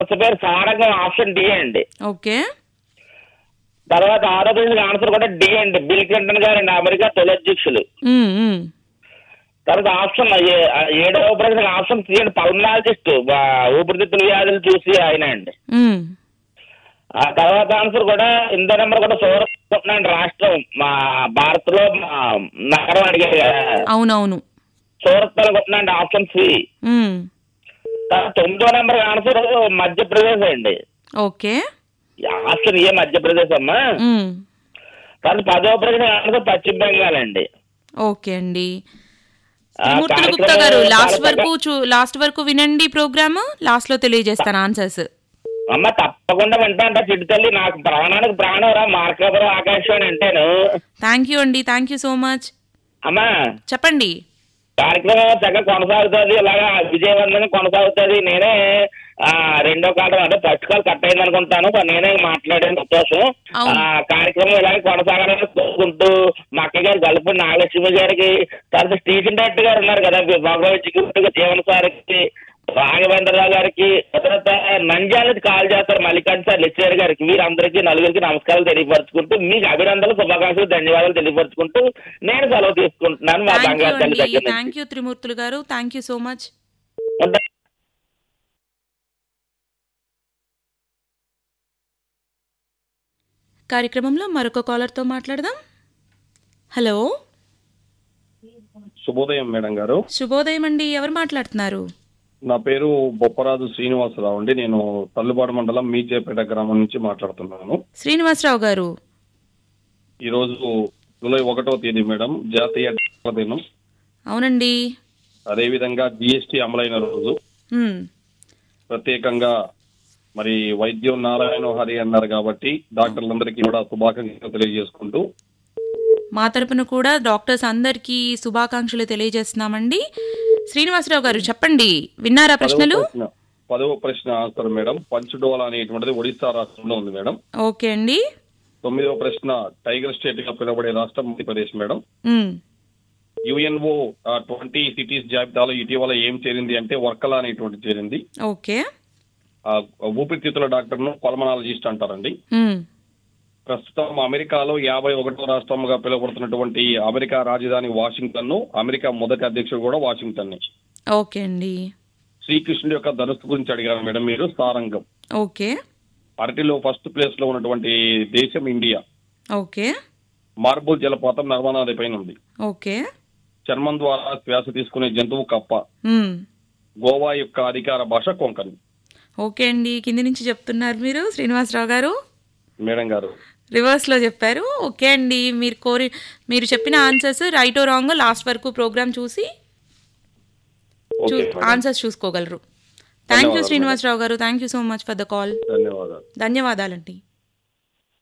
వరుస పేరు Sarangam option D అండి ఓకే తర్వాత ఆరో ప్రశ్నకి ఆన్సర్ కూడా డి అండి బిల్ క్లింటన్ గారండి అమెరికా తొలి అధ్యక్షులు మ్మ్, మ్మ్. తర్వాత ఆప్షన్ ఏ- ఏడవ ప్రశ్నకి ఆప్షన్ సి అండి పల్మనాలజిస్ట్ ఊపిరితిత్తుల వ్యాధులు చూసి ఆయన అండి మ్మ్. ఆ తర్వాత ఆన్సర్ కూడా ఇందో నెంబర్ కూడా సూరత్ అండి రాష్ట్రం మా భారత్ లో మా నగరం అడిగారు కదా అవునవును సూరత్ అనుకుంటున్నాండి ఆప్షన్ సి మ్మ్. తర్వాత తొమ్మిదో నెంబర్ ఆన్సర్ మధ్యప్రదేశ్ అండి ఓకే ఆప్షన్ ఏ మధ్యప్రదేశ్ అమ్మా మ్మ్. తర్వాత పదో ప్రశ్న ఆన్సర్ పశ్చిమ బెంగాల్ అండి ఓకే అండి ఆ, త్రిమూర్తులు గుప్తా కార్యక్రమం గారు లాస్ట్ చాలా వరకు చూ లాస్ట్ వరకు వినండి ప్రోగ్రామ్ లాస్ట్ లో తెలియజేస్తాను ఆన్సర్స్ అమ్మ తప్పకుండా వింటాంట చిట్టు తల్లి నాకు ప్రాణానికి ప్రాణం రా మార్కాపురం ఆకాశవాణి అంటేను థ్యాంక్ యూ అండి థ్యాంక్ యూ సో మచ్ అమ్మా చెప్పండి కార్యక్రమం చక్కగా కొనసాగుతుంది ఇలాగా విజయవంతంగా కొనసాగుతుంది నేనే ఆ రెండో కాలం అంటే ఫస్ట్ కాల్ కట్ అయింది అనుకుంటాను కానీ నేనే మాట్లాడే సంతోషం అవును. ఆ కార్యక్రమం ఇలాగే కొనసాగాలని కోరుకుంటూ మా అక్క గారు గల్పడి నాగలక్ష్మి గారికి తర్వాత స్టీఫెన్ డైరెక్టర్ గారు ఉన్నారు కదా భగవత్ జీవన సారికి రాఘవేంద్రరావు గారికి తర్వాత నంజాలకి కాల్ చేస్తారు మల్లికార్జున సార్ లెక్చరర్ గారికి వీరందరికీ నలుగురికి నమస్కారాలు తెలియపరచుకుంటూ మీకు అభినందనలు శుభాకాంక్షలు ధన్యవాదాలు తెలియపరచుకుంటూ నేను సెలవు తీసుకుంటున్నాను మా థ్యాంక్ యూ బంగారు తల్లి అండి దగ్గర నుంచి థ్యాంక్ యూ త్రిమూర్తులు గారు థ్యాంక్ యూ సో మచ్ ఉంటా. కార్యక్రమంలో మరొక కాలర్తో మాట్లాడదాం హలో శుభోదయం మేడం గారు శుభోదయం అండి ఎవరు మాట్లాడుతున్నారు నా పేరు బొప్పరాజు శ్రీనివాసరావు అండి నేను తల్లుబాడు మండలం మీజేపేట గ్రామం నుంచి మాట్లాడుతున్నాను శ్రీనివాసరావు గారు ఈరోజు జూలై ఒకటో తేదీ మేడం జాతీయ డాక్టర్ల దినం అవునండి అదేవిధంగా జిఎస్టీ అమలైన రోజు మ్మ్. ప్రత్యేకంగా మరి వైద్యం నారాయణ హరి అన్నారు కాబట్టి డాక్టర్లందరికీ కూడా శుభాకాంక్షలు తెలియజేసుకుంటూ మా తరపున కూడా డాక్టర్స్ అందరికీ శుభాకాంక్షలు తెలియజేస్తున్నామండి శ్రీనివాసరావు గారు చెప్పండి విన్నారా పదవ ప్రశ్నలు ప్రశ్న పదవ ప్రశ్న ఆన్సర్ మేడం పంచుడోలా అనేటువంటిది ఒడిశా రాష్ట్రంలో ఉంది మేడం ఓకే అండి తొమ్మిదవ ప్రశ్న టైగర్ స్టేట్ గా పిలువబడే రాష్ట్రం మధ్యప్రదేశ్ మేడం మ్మ్. యుఎన్ఓ ట్వంటీ సిటీస్ జాబితాలో ఇటీవల ఏం చేరింది అంటే వర్కల అనేటువంటి చేరింది ఓకే ఆ, ఊపిరితిత్తుల డాక్టర్ను పల్మనాలజిస్ట్ అంటారండి మ్మ్. ప్రస్తుతం అమెరికాలో యాభై ఒకటో రాష్ట్రంగా పిలువబడుతున్నటువంటి అమెరికా రాజధాని వాషింగ్టన్ అమెరికా మొదటి అధ్యక్షుడు కూడా వాషింగ్టన్ ఓకే అండి శ్రీకృష్ణుడి యొక్క ధనుస్సు గురించి అడిగారు మేడం మీరు సారంగం ఓకే అరటిలో ఫస్ట్ ప్లేస్ లో ఉన్నటువంటి దేశం ఇండియా ఓకే మార్బుల్ జలపాతం నర్మదా నది పైన ఉంది ఓకే చర్మం ద్వారా శ్వాస తీసుకునే జంతువు కప్ప మ్మ్. గోవా యొక్క అధికార భాష కొంకణి ఓకే అండి కింది నుంచి చెప్తున్నారు మీరు శ్రీనివాసరావు గారు మేడం గారు రివర్స్లో చెప్పారు ఓకే అండి మీరు కోరి మీరు చెప్పిన ఆన్సర్స్ రైట్ రాంగ్ లాస్ట్ వరకు ప్రోగ్రామ్ చూసి ఓకే మేడం. ఆన్సర్స్ చూసుకోగలరు థ్యాంక్ యూ ధన్యవాదాలు శ్రీనివాసరావు గారు thank you so much for the call ధన్యవాదాలు ధన్యవాదాలండి